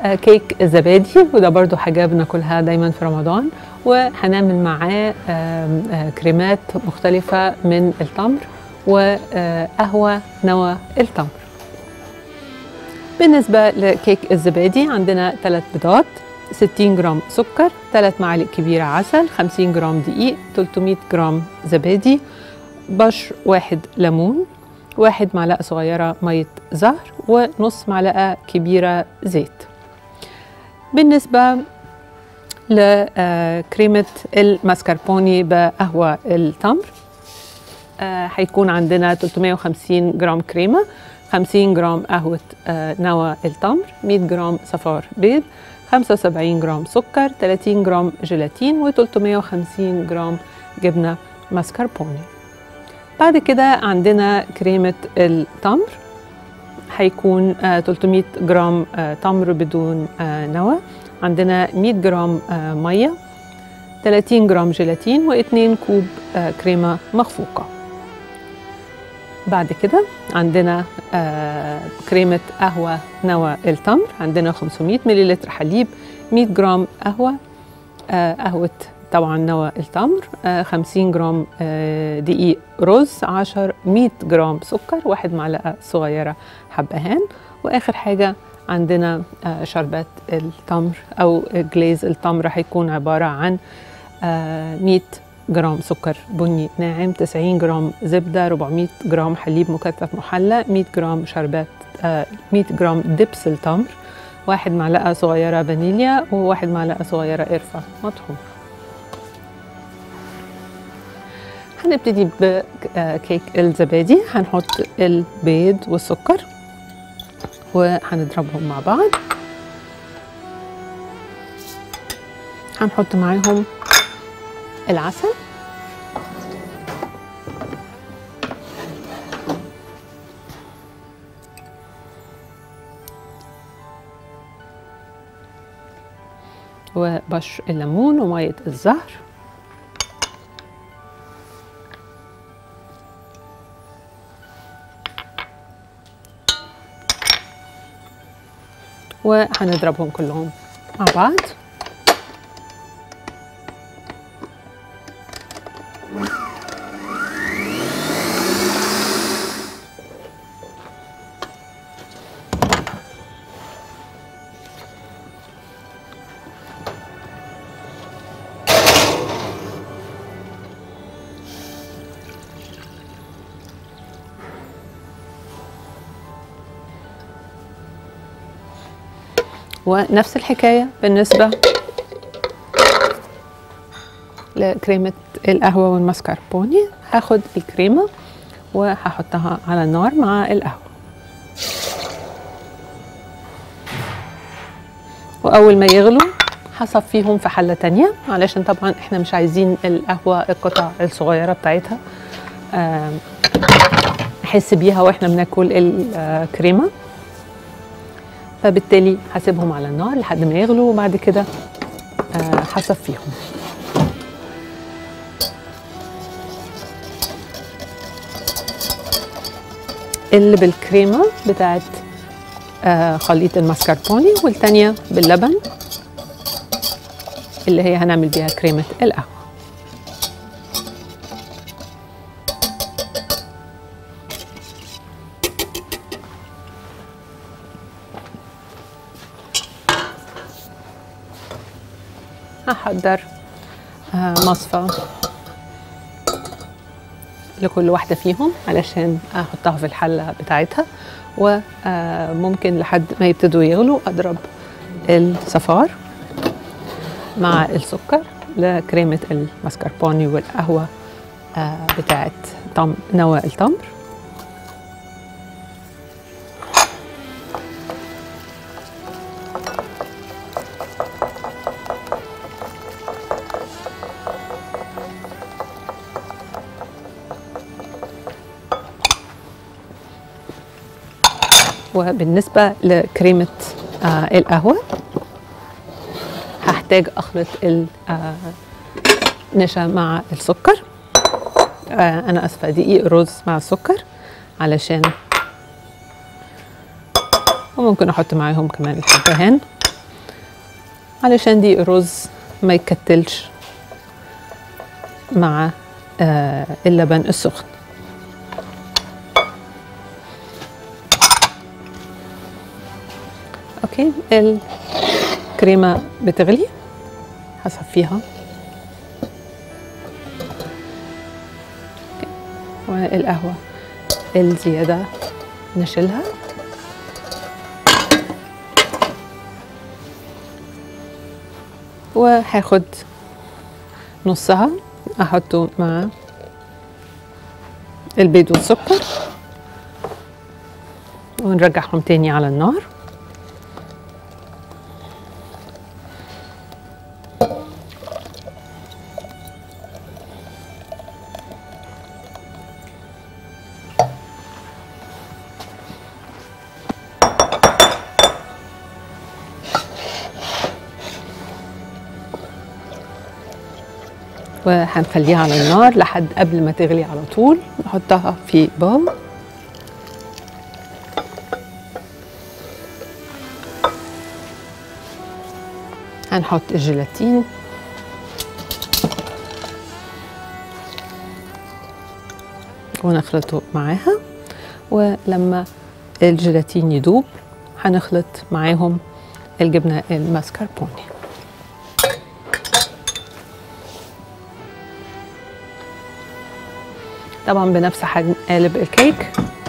آه، كيك الزبادي وده برضو حاجة بناكلها دايما في رمضان وهنعمل معاه آم، آه، كريمات مختلفة من التمر وقهوة نوى التمر بالنسبة لكيك الزبادي عندنا ثلاث بيضات 60 جرام سكر 3 معالق كبيرة عسل 50 جرام دقيق 300 جرام زبادي بشر واحد ليمون واحد معلقة صغيرة مية زهر ونص معلقة كبيرة زيت بالنسبة لكريمة الماسكربوني بقهوة التمر آه، هيكون عندنا 350 جرام كريمة 50 جرام قهوة آه، نوى التمر 100 جرام صفار بيض 75 جرام سكر 30 جرام جيلاتين و350 جرام جبنة ماسكربوني بعد كده عندنا كريمة التمر هيكون آه، 300 جرام آه، تمر بدون آه، نوى عندنا 100 جرام آه، مية 30 جرام جيلاتين و2 كوب آه، كريمة مخفوقة بعد كده عندنا آه، كريمة قهوة نوى التمر عندنا 500 مليلتر حليب 100 جرام قهوة آه، قهوة طبعا نوى التمر آه، 50 جرام آه، دقيق رز 10 100 جرام سكر واحد معلقة صغيرة حبهان وآخر حاجة عندنا آه، شربات التمر أو جليز التمر هيكون عبارة عن آه، 100 جرام سكر بني ناعم 90 جرام زبدة 400 جرام حليب مكثف محلى 100 جرام شربات آه، 100 جرام دبس التمر واحد معلقة صغيرة فانيليا وواحد معلقة صغيرة قرفة مطحون هنبتدي بكيك الزبادي هنحط البيض والسكر وهنضربهم مع بعض هنحط معاهم العسل وبشر الليمون ومية الزهر وهنضربهم كلهم مع بعض ونفس الحكاية بالنسبة لكريمة القهوة والماسكربوني هاخد الكريمة وهحطها على النار مع القهوة وأول ما يغلوا هصفيهم في حلة تانية علشان طبعا احنا مش عايزين القهوة القطع الصغيرة بتاعتها آم، نحس بيها واحنا بناكل الكريمه فبالتالي هسيبهم على النار لحد ما يغلوا وبعد كده آه، هصفيهم اللي بالكريمه بتاعت آه، خليط الماسكربوني والتانية باللبن اللي هي هنعمل بيها كريمة القهوة هحضر آه، مصفى لكل واحدة فيهم علشان أحطها في الحلة بتاعتها وممكن لحد ما يبتدوا يغلوا أضرب الصفار مع السكر لكريمة الماسكربوني والقهوة آه، بتاعت طم نوى التمر وبالنسبة لكريمة آه القهوة هحتاج أخلط النشا مع السكر آه أنا أسفة دقيق رز مع السكر علشان وممكن أحط معاهم كمان الحبهان علشان دي الرز ما يكتلش مع آه اللبن السخن اوكي الكريمه بتغلي هصفيها والقهوه الزياده نشيلها وهاخد نصها احطه مع البيض والسكر ونرجعهم تاني على النار وهنخليها على النار لحد قبل ما تغلي على طول نحطها في بول هنحط الجيلاتين ونخلطه معاها ولما الجيلاتين يدوب هنخلط معاهم الجبنة الماسكربوني طبعا بنفس حجم قالب الكيك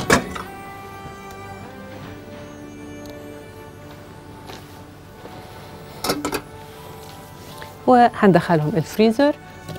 وهندخلهم الفريزر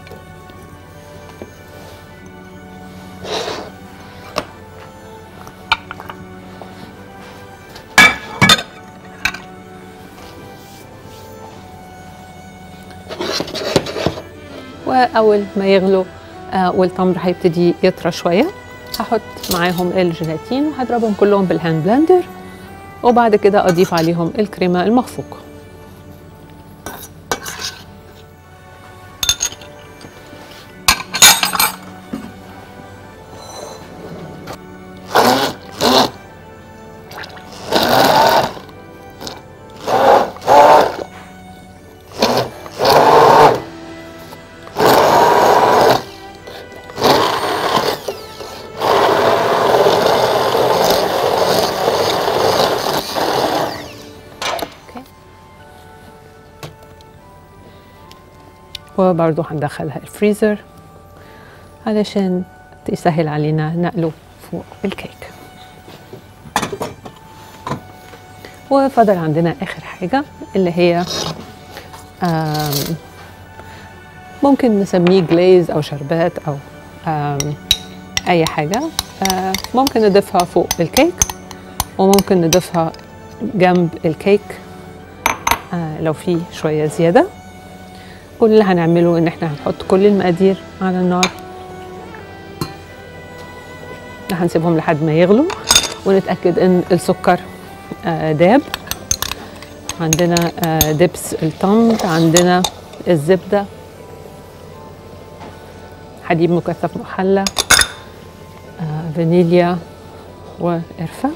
واول ما يغلوا آه والتمر هيبتدي يطرى شويه هحط معاهم الجيلاتين وهضربهم كلهم بالهاند بلندر وبعد كده اضيف عليهم الكريمه المخفوقه وبرضه هندخلها الفريزر علشان تسهل علينا نقله فوق الكيك وفضل عندنا اخر حاجه اللي هي ممكن نسميه جليز او شربات او اي حاجه ممكن نضيفها فوق الكيك وممكن نضيفها جنب الكيك لو في شويه زياده كل اللي هنعمله ان احنا هنحط كل المقادير على النار هنسيبهم لحد ما يغلوا ونتاكد ان السكر داب عندنا دبس التمر عندنا الزبده حليب مكثف محلى فانيليا وقرفه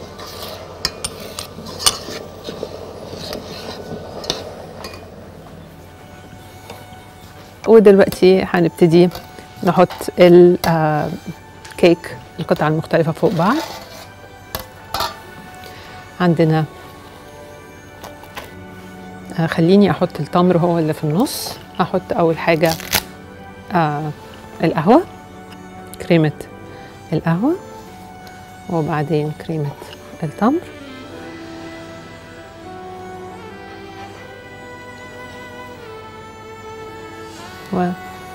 ودلوقتي هنبتدي نحط الكيك القطع المختلفة فوق بعض عندنا خليني احط التمر هو اللي في النص هحط اول حاجة القهوة كريمة القهوة وبعدين كريمة التمر و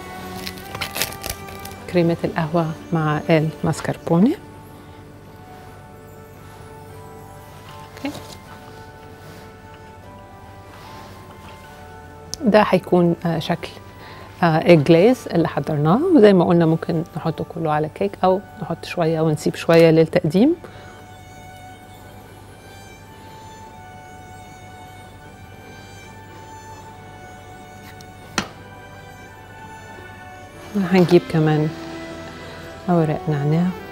كريمة القهوة مع الماسكربوني ده هيكون شكل الجليز اللي حضرناه وزي ما قلنا ممكن نحطه كله على كيك او نحط شويه ونسيب شويه للتقديم هنجيب كمان اوراق نعناع